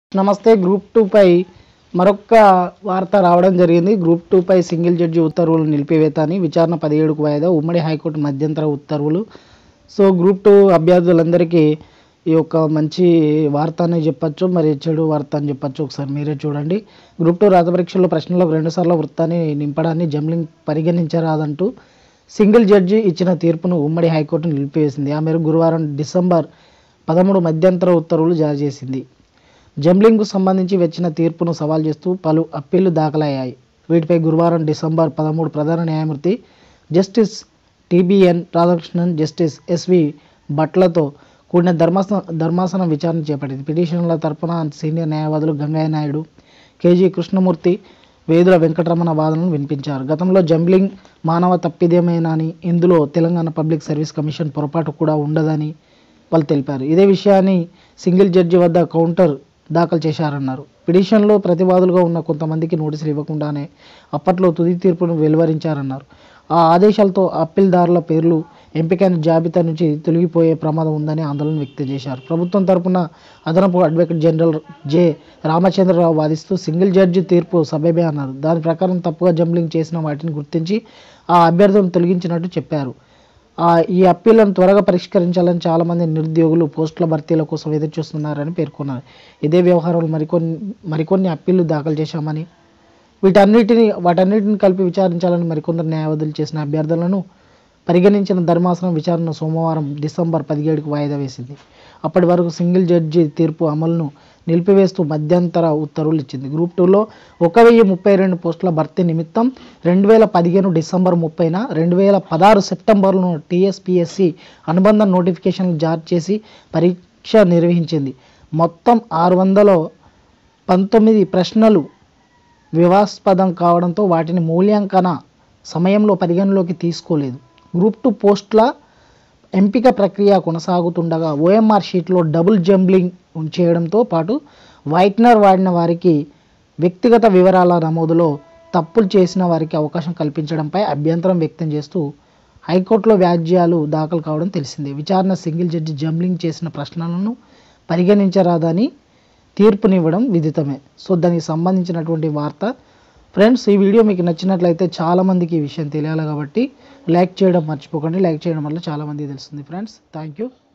నమస్తే group two పై మరొక వార్త రావడం జరిగింది గ్రూప్ టూ పై సింగిల్ జడ్జి ఉత్తర్వులు నిలిపివేత అని విచారణ పదిహేడుకు వాయిదా ఉమ్మడి హైకోర్టు మధ్యంతర ఉత్తర్వులు సో గ్రూప్ టూ అభ్యర్థులందరికీ ఈ యొక్క మంచి వార్త అని చెప్పొచ్చు మరి చెడు వార్త అని చెప్పొచ్చు ఒకసారి మీరే చూడండి గ్రూప్ టూ రాత పరీక్షల్లో ప్రశ్నలకు రెండుసార్లు వృత్తాన్ని నింపడాన్ని జంబ్లింగ్ పరిగణించరాదంటూ సింగిల్ జడ్జి ఇచ్చిన తీర్పును ఉమ్మడి హైకోర్టు నిలిపివేసింది ఆ మేరకు గురువారం డిసెంబర్ పదమూడు మధ్యంతర ఉత్తర్వులు జారీ చేసింది జంబ్లింగ్కు సంబంధించి వచ్చిన తీర్పును సవాల్ చేస్తూ పలు అప్పీళ్లు దాఖలయ్యాయి వీటిపై గురువారం డిసెంబర్ పదమూడు ప్రధాన న్యాయమూర్తి justice TBN Radhakrishnan justice SV భట్లతో కూడిన ధర్మాసన ధర్మాసనం విచారణ చేపట్టింది పిటిషన్ల తరపున సీనియర్ న్యాయవాదులు గంగయ్య నాయుడు కేజీ కృష్ణమూర్తి వేదుల వెంకటరమణ వాదనలు వినిపించారు గతంలో జంబ్లింగ్ మానవ తప్పిదమేనా అని ఇందులో తెలంగాణ పబ్లిక్ సర్వీస్ కమిషన్ పొరపాటు కూడా ఉండదని వాళ్ళు తెలిపారు ఇదే విషయాన్ని సింగిల్ జడ్జి వద్ద కౌంటర్ దాఖలు చేశారన్నారు పిటిషన్లో ప్రతివాదులుగా ఉన్న కొంతమందికి నోటీసులు ఇవ్వకుండానే అప్పట్లో తుది తీర్పును వెలువరించారన్నారు ఆ ఆదేశాలతో అప్పీల్దారుల పేర్లు ఎంపికైన జాబితా నుంచి తొలగిపోయే ప్రమాదం ఉందని ఆందోళన వ్యక్తం చేశారు ప్రభుత్వం తరపున అదనపు అడ్వకేట్ జనరల్ జె రామచంద్రరావు వాదిస్తూ సింగిల్ జడ్జి తీర్పు సబబే అన్నారు దాని ప్రకారం తప్పుగా జంబ్లింగ్ చేసిన వాటిని గుర్తించి ఆ అభ్యర్థులను తొలగించినట్టు చెప్పారు ఆ ఈ అప్పీలను త్వరగా పరిష్కరించాలని చాలామంది నిరుద్యోగులు పోస్టుల భర్తీల కోసం ఎదురు చూస్తున్నారని పేర్కొన్నారు ఇదే వ్యవహారంలో మరికొన్ని మరికొన్ని అప్పీళ్లు దాఖలు చేశామని వీటన్నిటిని వాటన్నిటిని కలిపి విచారించాలని మరికొందరు న్యాయవాదులు చేసిన అభ్యర్థులను పరిగణించిన ధర్మాసనం విచారణ సోమవారం డిసెంబర్ పదిహేడుకు వాయిదా వేసింది అప్పటి వరకు సింగిల్ జడ్జి తీర్పు అమలును నిలిపివేస్తూ మధ్యంతర ఉత్తర్వులు ఇచ్చింది గ్రూప్ టూలో ఒక వెయ్యి ముప్పై రెండు పోస్టుల భర్తీ నిమిత్తం రెండు వేల పదిహేను డిసెంబర్ ముప్పైన రెండు వేల పదహారు సెప్టెంబర్లో టీఎస్పిఎస్సి అనుబంధ నోటిఫికేషన్లు జారీ చేసి పరీక్ష నిర్వహించింది మొత్తం ఆరు వందల పంతొమ్మిది ప్రశ్నలు వివాస్పదం కావడంతో వాటిని మూల్యాంకన సమయంలో పరిగణలోకి తీసుకోలేదు గ్రూప్ టూ పోస్టుల ఎంపిక ప్రక్రియ కొనసాగుతుండగా ఓఎంఆర్ షీట్లో డబుల్ జంబ్లింగ్ చేయడంతో పాటు వైట్నర్ వాడిన వారికి వ్యక్తిగత వివరాల నమోదులో తప్పులు చేసిన వారికి అవకాశం కల్పించడంపై అభ్యంతరం వ్యక్తం చేస్తూ హైకోర్టులో వ్యాజ్యాలు దాఖలు కావడం తెలిసిందే విచారణ సింగిల్ జడ్జి జంబ్లింగ్ చేసిన ప్రశ్నలను పరిగణించరాదని తీర్పునివ్వడం విదితమే సో దానికి సంబంధించినటువంటి వార్త ఫ్రెండ్స్ ఈ వీడియో మీకు నచ్చినట్లయితే చాలామందికి ఈ విషయం తెలియాలి కాబట్టి లైక్ చేయడం మర్చిపోకండి లైక్ చేయడం వల్ల చాలామందికి తెలుస్తుంది ఫ్రెండ్స్ థ్యాంక్ యూ